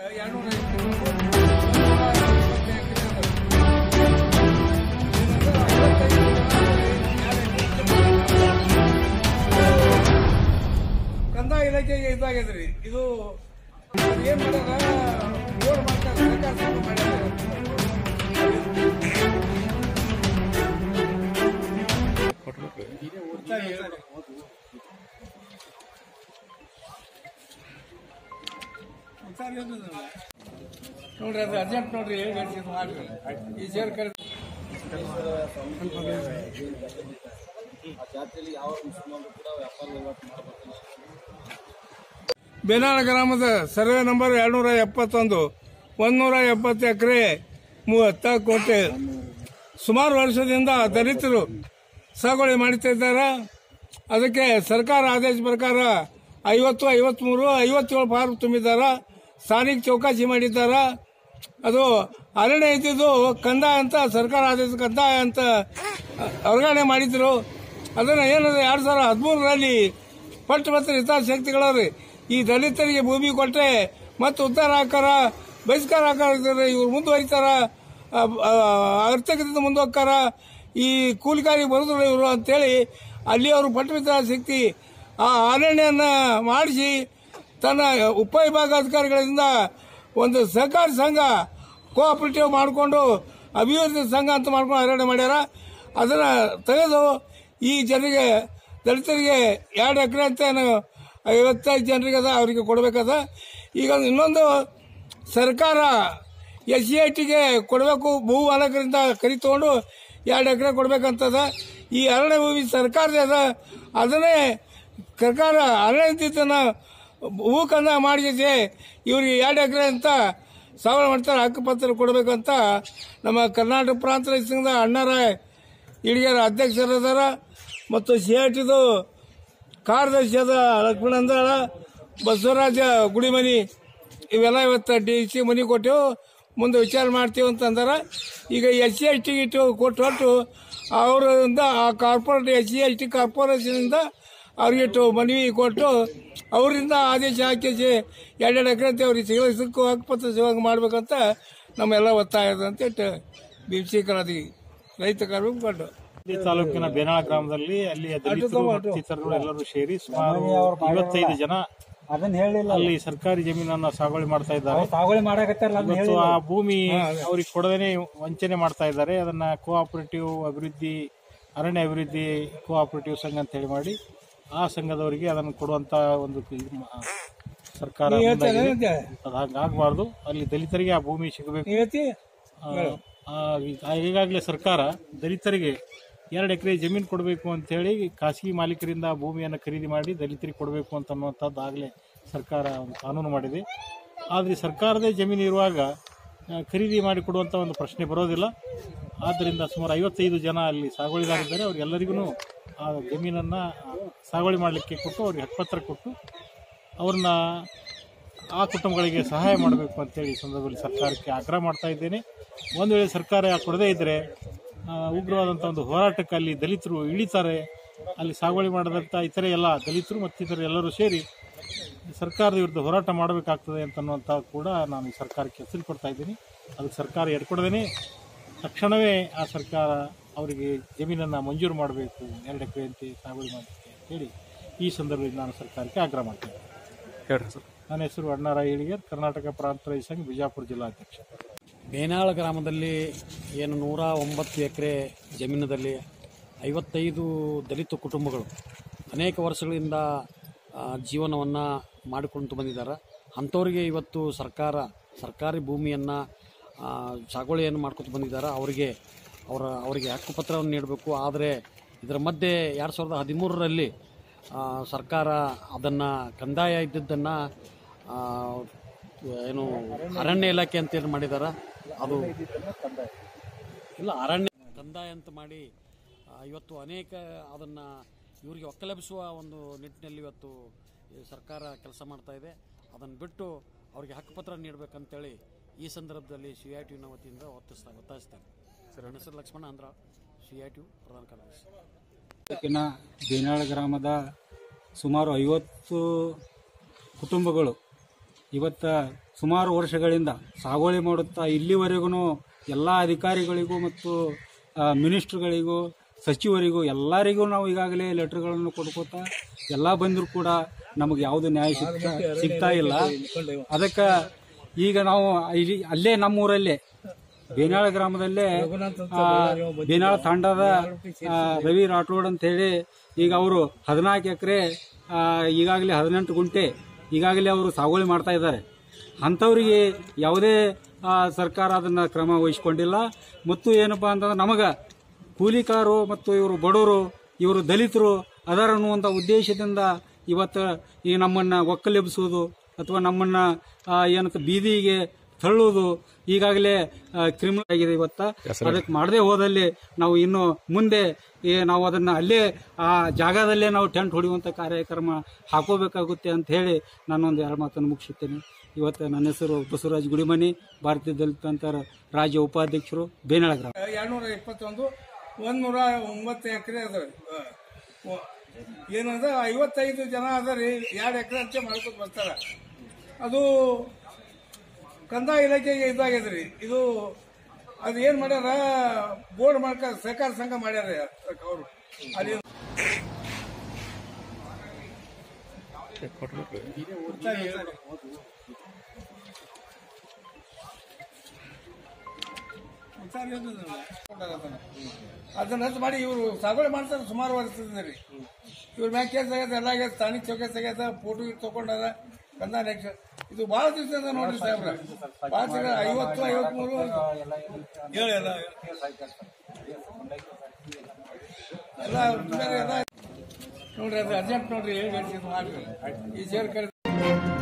ಕಂದಾಯ ಇಲಾಖೆಗೆ ಇದಾಗಿದ್ರಿ ಇದು ಏನ್ ಮಾಡ್ಯಾರ ಬೋರ್ಡ್ ಮಾಡ್ತಾರೆ ಸರ್ಕಾರ ಶುರು ಮಾಡ್ಯಾರ ನೋಡ್ರಿ ಅದು ಅರ್ಜೆಂಟ್ ನೋಡ್ರಿ ಹೇಗೆ ಹೇಳ್ತೀನಿ ಮಾಡ್ರಿ ಈ ಸೇರ್ ಕರೆ ಬೇನಾಳ ಗ್ರಾಮದ ಸರ್ವೆ ನಂಬರ್ ಎರಡ್ನೂರ ಎಪ್ಪತ್ತೊಂದು ಒಂದೂರ ಎಪ್ಪತ್ತು ಎಕರೆ ಮೂವತ್ತ ಕೋಟೆ ಸುಮಾರು ವರ್ಷದಿಂದ ದಲಿತರು ಸಾಗುವಳಿ ಮಾಡುತ್ತಿದ್ದಾರೆ ಅದಕ್ಕೆ ಸರ್ಕಾರ ಆದೇಶ ಪ್ರಕಾರ ಐವತ್ತು ಐವತ್ಮೂರು ಐವತ್ತೇಳು ಫಾರ್ಮ್ ತುಂಬಿದ್ದಾರೆ ಸ್ಥಾನಿಕ ಚೌಕಾಸಿ ಮಾಡಿದ್ದಾರೆ ಅದು ಅರಣ್ಯ ಇದ್ದಿದ್ದು ಕಂದಾಯ ಅಂತ ಸರ್ಕಾರ ಆದೇಶ ಕಂದಾಯ ಅಂತ ವರ್ಗಾವಣೆ ಮಾಡಿದ್ರು ಅದನ್ನ ಏನದ ಎರಡ್ ಸಾವಿರದ ಹದಿಮೂರರಲ್ಲಿ ಪಟ್ಟು ಮತ್ತು ಹಿತಾಸಕ್ತಿಗಳವ್ರಿ ಈ ದಲಿತರಿಗೆ ಭೂಮಿ ಕೊಟ್ಟರೆ ಮತ್ತು ಉದ್ಧಾರ ಹಾಕಾರ ಬಹಿಷ್ಕಾರ ಹಾಕಾರ ಇವ್ರು ಮುಂದುವರಿತಾರ ಅರ್ಥಕದಿಂದ ಮುಂದುವಕ್ಕಾರ ಈ ಕೂಲಿಕಾರಿಗೆ ಬರುದಿಲ್ಲ ಇವರು ಅಂತೇಳಿ ಅಲ್ಲಿ ಅವರು ಪಟ್ಟು ಹಿತಾಸಕ್ತಿ ಆ ಅರಣ್ಯನ ಮಾಡಿಸಿ ತನ್ನ ಉಪವಿಭಾಗಾಧಿಕಾರಿಗಳಿಂದ ಒಂದು ಸಹಕಾರಿ ಸಂಘ ಕೋಆಪರೇಟಿವ್ ಮಾಡಿಕೊಂಡು ಅಭಿವೃದ್ಧಿ ಸಂಘ ಅಂತ ಮಾಡ್ಕೊಂಡು ಅರಣ್ಯ ಮಾಡ್ಯಾರ ಅದನ್ನ ತೆಗೆದು ಈ ಜನರಿಗೆ ದಲಿತರಿಗೆ ಎರಡು ಎಕರೆ ಅಂತ ಏನು ಐವತ್ತೈದು ಜನರಿಗೆ ಅದ ಅವರಿಗೆ ಕೊಡಬೇಕದ ಈಗ ಇನ್ನೊಂದು ಸರ್ಕಾರ ಎಸ್ ಸಿ ಐ ಟಿಗೆ ಕೊಡಬೇಕು ಭೂ ಮಾಲಕರಿಂದ ಕರಿ ತಗೊಂಡು ಎರಡು ಎಕರೆ ಕೊಡಬೇಕಂತದ ಈ ಅರಣ್ಯ ಭೂಮಿ ಸರ್ಕಾರದ ಅದ ಅದನ್ನೇ ಸರ್ಕಾರ ಅರಣ್ಯದನ್ನ ಭೂ ಕಂದಾಯ ಮಾಡಿಸಿ ಇವ್ರಿಗೆ ಎರಡು ಎಕರೆ ಅಂತ ಸಾವಿರ ಮಾಡ್ತಾರೆ ಹಕ್ಕುಪತ್ರ ಕೊಡಬೇಕಂತ ನಮ್ಮ ಕರ್ನಾಟಕ ಪ್ರಾಂತ ರೈತ ಸಂಘದ ಅಣ್ಣಾರ ಇಡಿಗರ ಅಧ್ಯಕ್ಷರದಾರ ಮತ್ತು ಸಿ ಐ ಟಿದು ಕಾರ್ಯದರ್ಶಿಯಾದ ಲಕ್ಷ್ಮಣಂದಾಳ ಬಸವರಾಜ ಗುಡಿಮನಿ ಇವೆಲ್ಲ ಇವತ್ತು ಡಿ ಸಿ ಮನಿ ಕೊಟ್ಟೆವು ಮುಂದೆ ವಿಚಾರ ಮಾಡ್ತೀವಿ ಅಂತ ಅಂದಾರ ಈಗ ಎಸ್ ಸಿ ಎಸ್ ಟಿ ಇಟ್ಟು ಕೊಟ್ಟು ಹೊಟ್ಟು ಅವರಿಂದ ಆ corporate S C S T ಕಾರ್ಪೊರೇಷನಿಂದ ಅವ್ರಿಗಿಟ್ಟು ಮನವಿ ಕೊಟ್ಟು ಅವರಿಂದ ಆದೇಶ ಹಾಕಿಸಿ ಎರಡೆರಡು ಎಕರೆ ಅಂತ ಅವ್ರಿಗೆ ಸಿಗೋ ಸಿಕ್ಕು ಹಕ್ಕುಪತ್ರ ಸಿಗುವಂಗೆ ಮಾಡ್ಬೇಕಂತ ನಮ್ಮೆಲ್ಲ ಒತ್ತಾಯ ಇದೆ ಅಂತ ಇಟ್ಟು ಬಿಂಸಿಕರಾದಿ ರೈತ ಕಾರ್ಮಿಕ ಕಂಡು ಈ ತಾಲೂಕಿನ ಬೇನಾಳ ಗ್ರಾಮದಲ್ಲಿ ಅಲ್ಲಿ ದಲಿತರು ಮತ್ತು ಇತರರು ಎಲ್ಲರೂ ಸೇರಿ ಸುಮಾರು ಐವತ್ತೈದು ಜನ ಅದನ್ನ ಹೇಳಿಲ್ಲ ಅಲ್ಲಿ ಸರ್ಕಾರಿ ಜಮೀನನ್ನ ಸಾಗುವಳಿ ಮಾಡ್ತಾ ಇದ್ದಾರೆ ಸಾಗುವಳಿ ಮಾಡಕತ್ತಾರಲ್ಲ ಅದನ್ನ ಮತ್ತು ಆ ಭೂಮಿ ಅವ್ರಿಗೆ ಕೊಡದೇನೆ ವಂಚನೆ ಮಾಡ್ತಾ ಇದ್ದಾರೆ ಅದನ್ನ ಕೋಆಪರೇಟಿವ್ ಅಭಿವೃದ್ಧಿ ಅರಣ್ಯ ಅಭಿವೃದ್ಧಿ ಕೋಆಪರೇಟಿವ್ ಸಂಘ ಅಂತ ಹೇಳಿ ಮಾಡಿ ಆ ಸಂಘದವರಿಗೆ ಅದನ್ನು ಕೊಡುವಂತ ಒಂದು ಇದು ಮಾ- ಸರ್ಕಾರ ಮುಂದಾಗಿದೆ. ಅದು ಹಂಗಾಗಬಾರ್ದು ಅಲ್ಲಿ ದಲಿತರಿಗೆ ಆ ಭೂಮಿ ಸಿಗಬೇಕು ಹೇಳ್ತಿ ಆ, ಆ, ಈಗಾಗಲೇ ಸರ್ಕಾರ ದಲಿತರಿಗೆ ಎರಡು ಎಕರೆ ಜಮೀನು ಕೊಡಬೇಕು ಅಂತ ಹೇಳಿ ಖಾಸಗಿ ಮಾಲೀಕರಿಂದ ಆ ಭೂಮಿಯನ್ನು ಖರೀದಿ ಮಾಡಿ ದಲಿತರಿಗೆ ಕೊಡಬೇಕು ಅಂತ ಅನ್ನುವಂಥದ್ದು ಆಗಲೇ ಸರ್ಕಾರ ಒಂದು ಕಾನೂನು ಮಾಡಿದೆ ಆದರೆ ಸರ್ಕಾರದೇ ಜಮೀನು ಇರುವಾಗ ಆ, ಖರೀದಿ ಮಾಡಿ ಕೊಡುವಂಥ ಒಂದು ಪ್ರಶ್ನೆ ಬರೋದಿಲ್ಲ ಆದ್ದರಿಂದ ಸುಮಾರು ಐವತ್ತೈದು ಜನ ಅಲ್ಲಿ ಸಾಗುವಳಿದಾರಿದ್ದಾರೆ ಅವ್ರಿಗೆಲ್ಲರಿಗೂ ಆ ಜಮೀನನ್ನು ಸಾಗುವಳಿ ಮಾಡಲಿಕ್ಕೆ ಕೊಟ್ಟು ಅವ್ರಿಗೆ ಹಕ್ಕುಪತ್ರ ಕೊಟ್ಟು ಅವ್ರನ್ನ ಆ ಕುಟುಂಬಗಳಿಗೆ ಸಹಾಯ ಮಾಡಬೇಕು ಅಂತೇಳಿ ಈ ಸಂದರ್ಭದಲ್ಲಿ ಸರ್ಕಾರಕ್ಕೆ ಆಗ್ರಹ ಮಾಡ್ತಾ ಇದ್ದೇನೆ ಒಂದು ವೇಳೆ ಸರ್ಕಾರ ಕೊಡದೇ ಇದ್ದರೆ ಆ, ಉಗ್ರವಾದಂಥ ಒಂದು ಹೋರಾಟಕ್ಕೆ ಅಲ್ಲಿ ದಲಿತರು ಇಳಿತಾರೆ ಅಲ್ಲಿ ಸಾಗುವಳಿ ಮಾಡಿದಂಥ ಇತರೆ ಎಲ್ಲ ದಲಿತರು ಮತ್ತು ಇತರೆ ಎಲ್ಲರೂ ಸೇರಿ ಸರ್ಕಾರದ ವಿರುದ್ಧ ಹೋರಾಟ ಮಾಡಬೇಕಾಗ್ತದೆ ಅಂತನ್ನುವಂಥ ಕೂಡ ನಾನು ಈ ಸರ್ಕಾರಕ್ಕೆ ಹೆಸರು ಕೊಡ್ತಾ ಇದ್ದೀನಿ ಅದಕ್ಕೆ ಸರ್ಕಾರ ಎಡ್ಕೊಡದೇನೆ ತಕ್ಷಣವೇ ಆ ಸರ್ಕಾರ ಅವರಿಗೆ ಜಮೀನನ್ನು ಮಂಜೂರು ಮಾಡಬೇಕು ಎರಡು ಎಕರೆ ಅಂತ ಸಾಗುವಳಿ ಮಾಡಲಿಕ್ಕೆ ಅಂತೇಳಿ ಈ ಸಂದರ್ಭದಲ್ಲಿ ನಾನು ಸರ್ಕಾರಕ್ಕೆ ಆಗ್ರಹ ಮಾಡ್ತೇನೆ ನನ್ನ ಹೆಸರು ಅಣ್ಣಾರ ಏಳಿಗರ್ ಕರ್ನಾಟಕ ಪ್ರಾಂತ ರೈತ ಸಂಘ ಬಿಜಾಪುರ ಜಿಲ್ಲಾಧ್ಯಕ್ಷ ಬೇನಾಳ ಗ್ರಾಮದಲ್ಲಿ ಏನು ನೂರ ಒಂಬತ್ತು ಎಕರೆ ಜಮೀನದಲ್ಲಿ ಐವತ್ತೈದು ದಲಿತ ಕುಟುಂಬಗಳು ಅನೇಕ ವರ್ಷಗಳಿಂದ ಜೀವನವನ್ನು ಮಾಡಿಕೊಂಡು ಬಂದಿದ್ದಾರೆ ಅಂಥವ್ರಿಗೆ ಇವತ್ತು ಸರ್ಕಾರ ಸರ್ಕಾರಿ ಭೂಮಿಯನ್ನು ಸಾಗುವಳಿಯನ್ನು ಮಾಡ್ಕೊತ ಬಂದಿದ್ದಾರೆ ಅವರಿಗೆ ಅವರ ಅವರಿಗೆ ಹಕ್ಕುಪತ್ರವನ್ನು ನೀಡಬೇಕು ಆದರೆ ಇದರ ಮಧ್ಯೆ ಎರಡು ಸಾವಿರದ ಹದಿಮೂರರಲ್ಲಿ ಸರ್ಕಾರ ಅದನ್ನು ಕಂದಾಯ ಇದ್ದಿದ್ದನ್ನು ಏನು ಅರಣ್ಯ ಇಲಾಖೆ ಅಂತ ಏನು ಮಾಡಿದಾರ ಅದು ಇಲ್ಲ ಅರಣ್ಯ ಕಂದಾಯ ಅಂತ ಮಾಡಿ ಆ, ಇವತ್ತು ಅನೇಕ ಅದನ್ನು ಇವರಿಗೆ ಒಕ್ಕಲೆಬ್ಬಿಸುವ ಒಂದು ನಿಟ್ಟಿನಲ್ಲಿ ಇವತ್ತು ಈ ಸರ್ಕಾರ ಕೆಲಸ ಮಾಡ್ತಾ ಇದೆ ಅದನ್ನು ಬಿಟ್ಟು ಅವರಿಗೆ ಹಕ್ಕುಪತ್ರ ನೀಡಬೇಕಂತೇಳಿ ಈ ಸಂದರ್ಭದಲ್ಲಿ ಸಿ ಐ ಟಿನ ವತಿಯಿಂದ ಒತ್ತಿಸ್ತಾ ಒತ್ತಾಯಿಸ್ತಾರೆ ಸರ್ ನನ್ನ ಹೆಸರು ಲಕ್ಷ್ಮಣ ಅಂದ್ರ ಸಿ ಐ ಟಿ ಪ್ರಧಾನ ಕಾರ್ಯದರ್ಶಿ ತಾಲೂಕಿನ ಬೇನಾಳ ಗ್ರಾಮದ ಸುಮಾರು ಐವತ್ತು ಕುಟುಂಬಗಳು ಇವತ್ತ ಸುಮಾರು ವರ್ಷಗಳಿಂದ ಸಾಗುವಳಿ ಮಾಡುತ್ತಾ ಇಲ್ಲಿವರೆಗೂ ಎಲ್ಲ ಅಧಿಕಾರಿಗಳಿಗೂ ಮತ್ತು ಆ, ಮಿನಿಸ್ಟ್ರುಗಳಿಗೂ ಸಚಿವರಿಗೂ ಎಲ್ಲರಿಗೂ ನಾವು ಈಗಾಗಲೇ ಲೆಟರ್ಗಳನ್ನು ಕೊಡ್ಕೋತಾ ಎಲ್ಲ ಬಂದರೂ ಕೂಡ ನಮಗೆ ಯಾವುದು ನ್ಯಾಯ ಸಿಗ್ತಾ ಸಿಗ್ತಾ ಇಲ್ಲ ಅದಕ್ಕೆ ಈಗ ನಾವು ಇಲ್ಲಿ ಅಲ್ಲೇ ನಮ್ಮೂರಲ್ಲೇ ಬೇನಾಳ ಗ್ರಾಮದಲ್ಲೇ ಆ, ಬೇನಾಳ ತಾಂಡದ ಆ, ರವಿ ರಾಠೋಡ್ ಅಂತ ಹೇಳಿ ಈಗ ಅವರು ಹದಿನಾಲ್ಕು ಎಕರೆ ಈಗಾಗಲೇ ಹದಿನೆಂಟು ಗುಂಟೆ ಈಗಾಗಲೇ ಅವರು ಸಾಗುವಳಿ ಮಾಡ್ತಾ ಇದ್ದಾರೆ ಅಂಥವರಿಗೆ ಯಾವುದೇ ಆ, ಸರ್ಕಾರ ಅದನ್ನ ಕ್ರಮ ವಹಿಸಿಕೊಂಡಿಲ್ಲ ಮತ್ತು ಏನಪ್ಪಾ ಅಂತಂದ್ರೆ ನಮಗ ಕೂಲಿಕಾರರು ಮತ್ತು ಇವರು ಬಡವರು ಇವರು ದಲಿತರು ಅದರ ಅನ್ನುವಂಥ ಉದ್ದೇಶದಿಂದ ಇವತ್ತು ಈ ನಮ್ಮನ್ನ ಒಕ್ಕಲೆಬ್ಬಿಸುವುದು ಅಥವಾ ನಮ್ಮನ್ನ ಆ, ಏನಂತ ಬೀದಿಗೆ ತಳ್ಳುವುದು ಈಗಾಗಲೇ ಕ್ರಿಮಿನಲ್ ಆಗಿದೆ ಇವತ್ತ ಅದಕ್ಕೆ ಮಾಡದೆ ಹೋದಲ್ಲಿ ನಾವು ಇನ್ನು ಮುಂದೆ ಈ ನಾವು ಅದನ್ನ ಅಲ್ಲೇ ಆ ಜಾಗದಲ್ಲೇ ನಾವು ಟೆಂಟ್ ಹೊಡೆಯುವಂತ ಕಾರ್ಯಕ್ರಮ ಹಾಕೋಬೇಕಾಗುತ್ತೆ ಅಂತ ಹೇಳಿ ನಾನೊಂದು ಎರಡು ಮಾತನ್ನು ಮುಗಿಸುತ್ತೇನೆ ಇವತ್ತು ನನ್ನ ಹೆಸರು ಬಸವರಾಜ್ ಗುಡಿಮನಿ ಭಾರತೀಯ ದಲಿತಾಂತರ ರಾಜ್ಯ ಉಪಾಧ್ಯಕ್ಷರು ಬೇನಾಳ ಗ್ರಾಮ ಎರಡ್ನೂರ ಇಪ್ಪತ್ತೊಂದು ಒಂದ್ನೂರ ಒಂಬತ್ತು ಎಕರೆ ಅದ ಏನಂದ್ರೆ ಐವತ್ತೈದು ಜನ ಅದರಿ ಎರಡು ಎಕರೆ ಅಂತ ಮಾಡ್ಕೊತ ಬರ್ತಾರ ಅದು ಕಂದಾಯ ಇಲಾಖೆಗೆ ಇದಾಗ್ಯದ್ರಿ ಇದು ಅದು ಏನ್ ಮಾಡ್ಯಾರ ಬೋರ್ಡ್ ಮಾಡ್ಕ ಸಹಕಾರ ಸಂಘ ಮಾಡ್ಯಾರ ಅವರು ಅಲ್ಲಿ ಅದನ್ನ ರದ್ದು ಮಾಡಿ ಇವರು ಸಾಗುವಳಿ ಮಾಡ್ತಾರೆ ಸುಮಾರು ವರ್ಷದಿಂದ ರೀ ಇವ್ರ ಮ್ಯಾಗ ಕೇಸ್ ಆಗ್ಯದ ಎಲ್ಲ ಆಗ್ಯದ ಸ್ಥಾನಿಕ ಚೌಕಸ್ ಆಗ್ಯದ ಫೋಟೋ ತಗೊಂಡದ ಕಂದ ನೆಕ್ಸ್ಟ್ ಇದು ಭಾಳ ದಿವಸದಿಂದ ನೋಡ್ರಿ ಸಾಹೇಬ್ರ ಭಾಳ ದಿನ ಐವತ್ತು ಐವತ್ಮೂರು ಹೇಳಿ ಎಲ್ಲ ಎಲ್ಲ ಬೇರೆ ಎಲ್ಲ ನೋಡ್ರಿ ಅದು ಅರ್ಜೆಂಟ್ ನೋಡ್ರಿ ಹೇಳಿ ಮಾಡ್ರಿ ಈ ಸೇರ್ ಕಡೆ